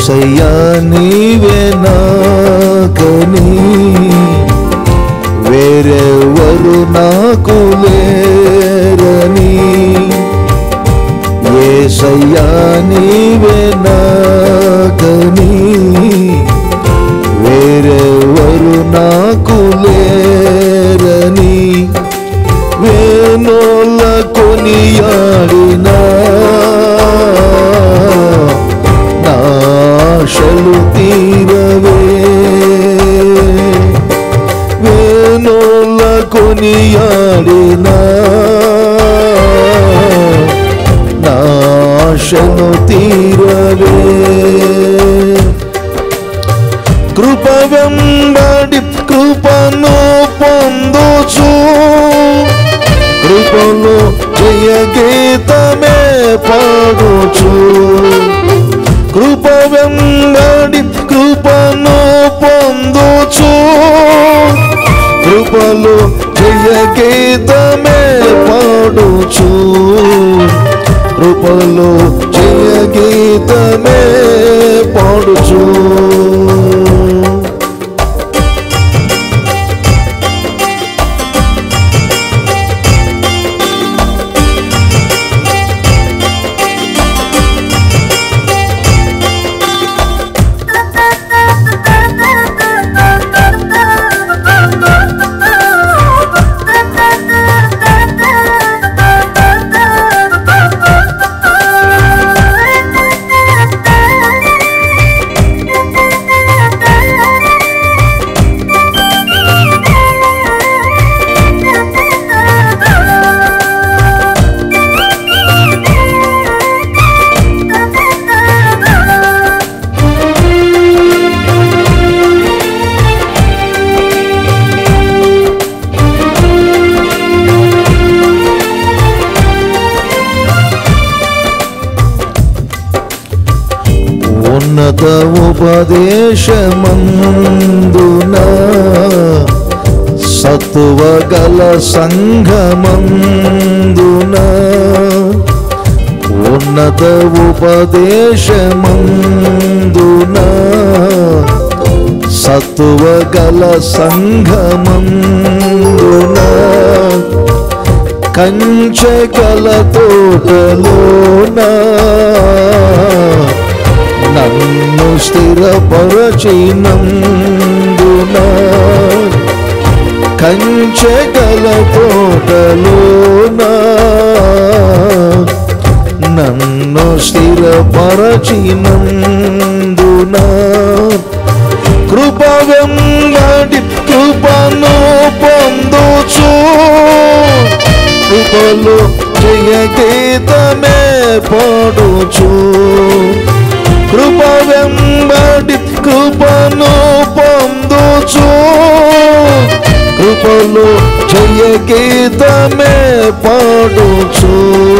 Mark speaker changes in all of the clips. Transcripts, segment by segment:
Speaker 1: ఏసయ్యా నీవే నాకని వేరెవరు నాకు లేరని ఏసయ్యా నీవే నాకని వేరెవరు నాకు లేరని వేణోళ్ళ కొనియాడినా నాశలు తీరవే వేణోళ్ళ కొనియాడినా నాశను తీరవే కృప వెంబడి కృపను పొందుచు కృపను జయ గీతమే పాడుచు కృప వెంబడి కృపను పొందుచు కృపలు జయ గీతమే పాడుచు కృపలు జయ గీతమే పాడుచు ఉన్నత ఉపదేశమందున సత్వ గల సంఘమందున ఉన్నత ఉపదేశమందున సత్వ గల సంఘమందున కంచె గల తోటలోనా నన్ను స్థిరపరచినందున కంచె గల తోటలోన నన్ను స్థిరపరచినందున కృప వెంబడి కృపను పొందుచు కృపలు జయ గీతమే పాడుచు కృప వెంబడి కృపను పొందుచు కృపలు జయ గీతమే పాడుచు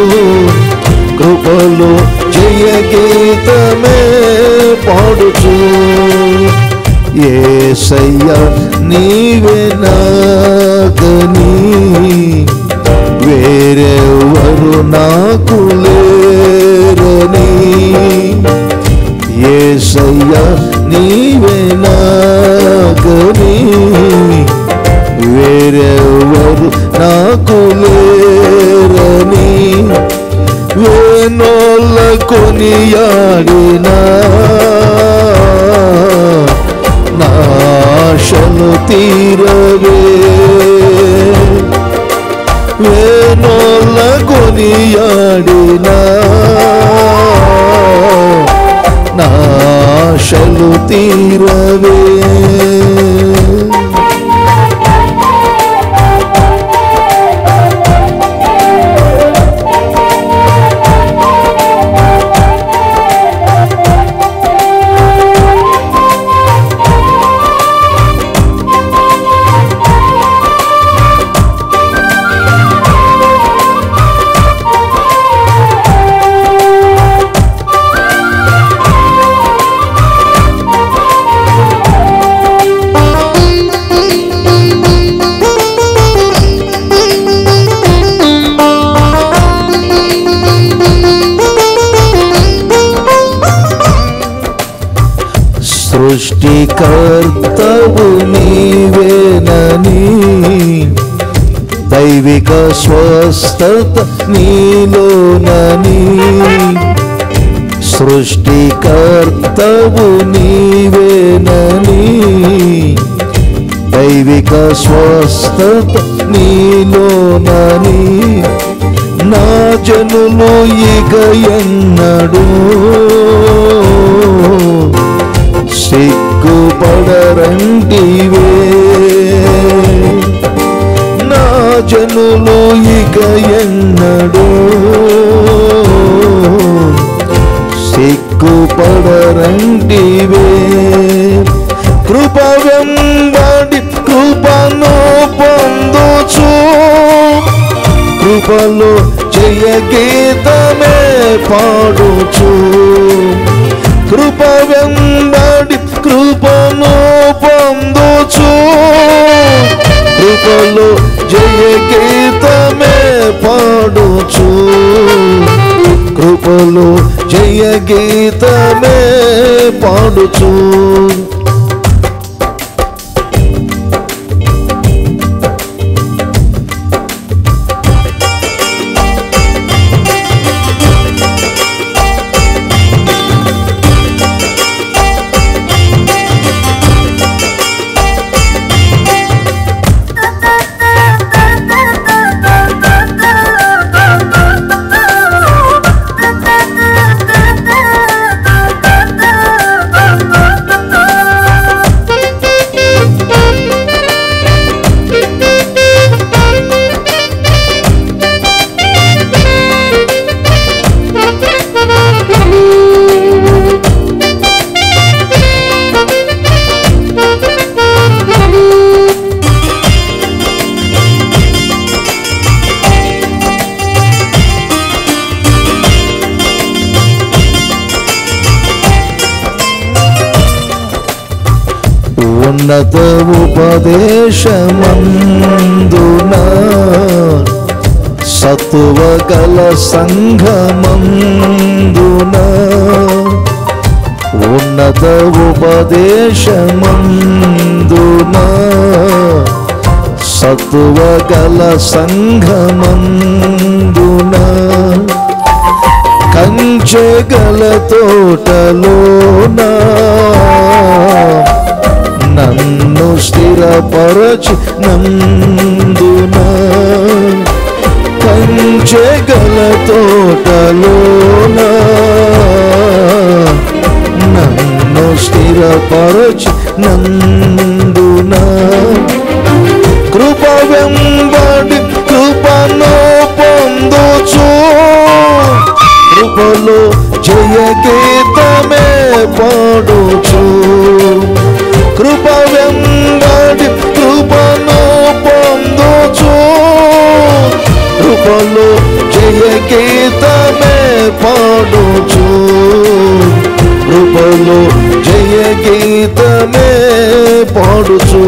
Speaker 1: కృపలు జయ గీతమే పాడుచు ఏసయ్య నీవే నాకని వేరెవరు నాకు లేరని ఏసయ్య నీవే నాకని వేరెవరు నాకు లేరని వేణోళ్ళ కొనియాడినా నాశను తీరవే వేణోళ్ళ కొనియాడినా నాశలు తీరవే సృష్టికర్తవు నీవేనని దైవిక స్వస్థత నీలోనని సృష్టికర్తవు నీవేనని దైవిక స్వస్థత నీలోనని నా జనులు ఇక ఎన్నడూ సిగ్గుపడరంటివే నా జనులు ఇక ఎన్నడూ సిగ్గుపడరంటివే కృప వెంబడి కృపను పొందుచు కృపలో జయ గీతమే పాడుచు కృప వెంబడి కృపను పొందుచు కృపలో జయ గీతమే పాడుచు కృపలో జయ గీతమే పాడుచు ఉన్నత ఉపదేశమందున సత్వ గల సంఘమందున ఉన్నత ఉపదేశమందున సత్వ గల సంఘమందున కంచె గల తోటలోనా నన్ను స్థిరపరచి నందున కంచె గల తోటలోన నన్ను స్థిరపరచి నందున కృప వెంబడి కృపను పొందుచు కృపలో జయ గీతమే పాడుచు కృప వెంబడి కృపను పొందుచు కృపలో జయ గీతమే పాడుచు కృపలో జయ గీతమే పాడుచు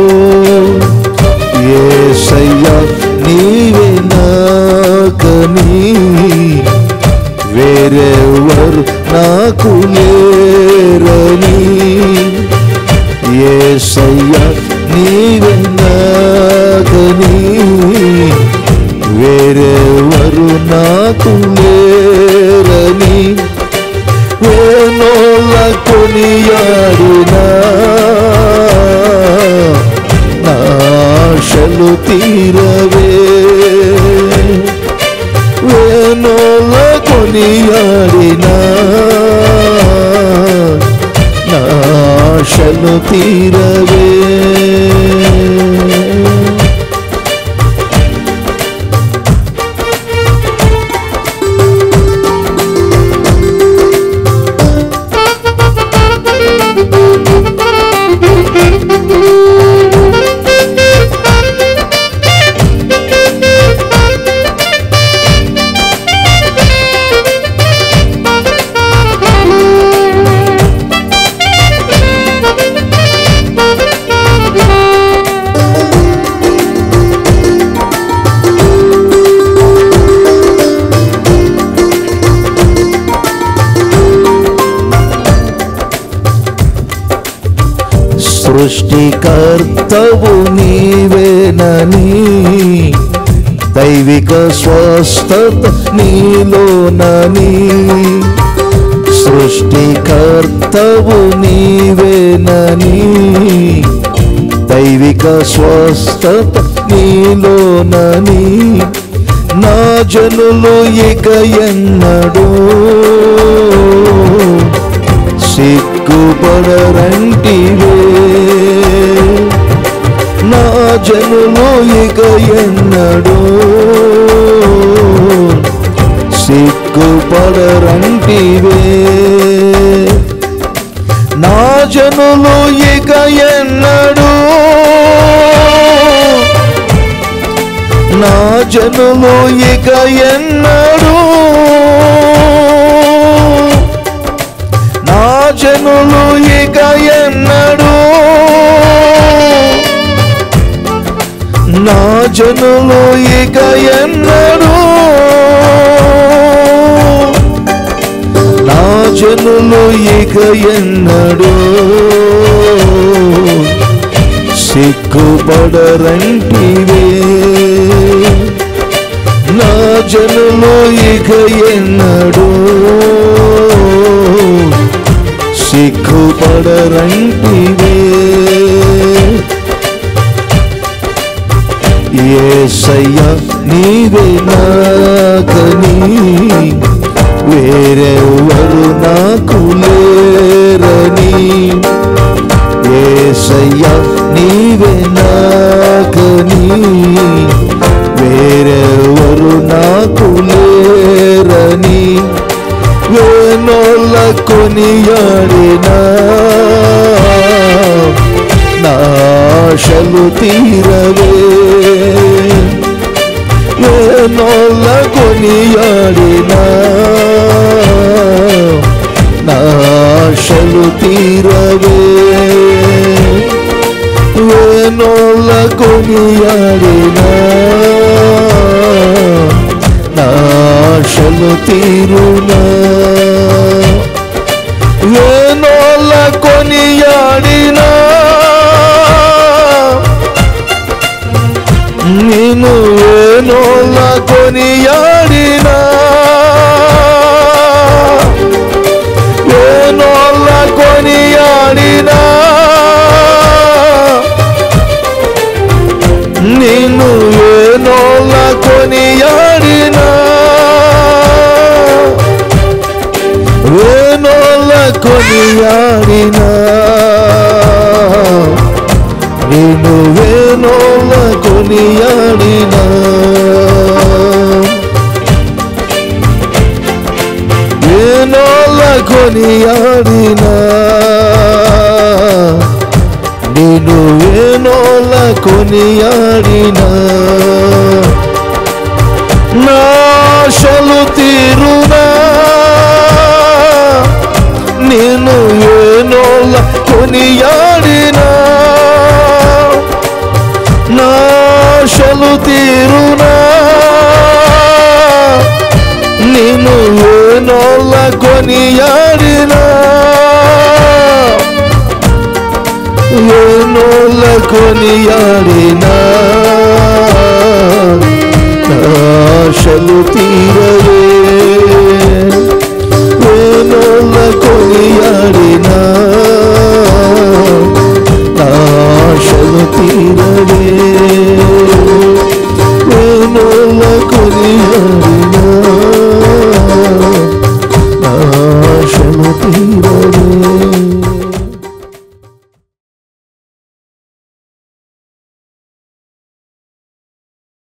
Speaker 1: ఏసయ్య నీవే నాకని వేరెవరు నాకు లేరని ఏసయ్య నీవే నాకని వేరెవరు నాకు లేరని వేణోళ్ళ కొనియాడినా నాశలు తీరవే వేణోళ్ళ కొనియాడినా నాశలు తీరవే సృష్టికర్తవు నీవేనని దైవిక స్వస్థత నీలోనని సృష్టికర్తవు నీవేనని దైవిక స్వస్థత నీలోనని నా జనులు ఇక ఎన్నడూ సిగ్గుపడరంటివే నా జనులు ఇక ఎన్నడూ సిగ్గుపడరంటివే నా జనులు ఇక ఎన్నడూ నా జనులు ఇక ఎన్నడూ నా జనులు ఇక ఎన్నడూ నా జనులు ఇక ఎన్నడూ నా జనులు ఇక ఎన్నడూ సిగ్గుపడరంటివే నా జనులు ఇక ఎన్నడూ సిగ్గుపడరంటివే ఏసయ్య నీవే నాకని వేరెవరు నాకు లేరని ఏసయ్య నీవే నాకని వేరెవరు నాకు లేరని వేనోళ్ళ కొనియాడినా నాశలు తీరవే వేనోళ్ళ కొనియాడినా నాశలు తీరవే వేనోళ్ళ కొనియాడినా నాశలు తీరునా వేనోళ్ళ కొనియాడినా నేను వేనోళ్ళ కొనియాడినా వేనోళ్ళ కొనియాడినా నేను వేనోళ్ళ కొనియాడినా వేనోళ్ళ కొనియాడినా నేను వేనోళ్ళ కొనియాడినా వేనోళ్ళ కొనియాడినా నేను వేనోళ్ళ కొనియాడినా నాశలు తీరునా నేను వేనోళ్ళ కొనియాడినా నాశలు తీరునా నేను వేనోళ్ళ కొనియాడినా వేనోళ్ళ కొనియాడినా ఆశలు తీరవే వేనోళ్ళ కొనియాడినా ఆశలు తీరవే వేనోళ్ళ కొనియాడినా ఆశలు తీరవే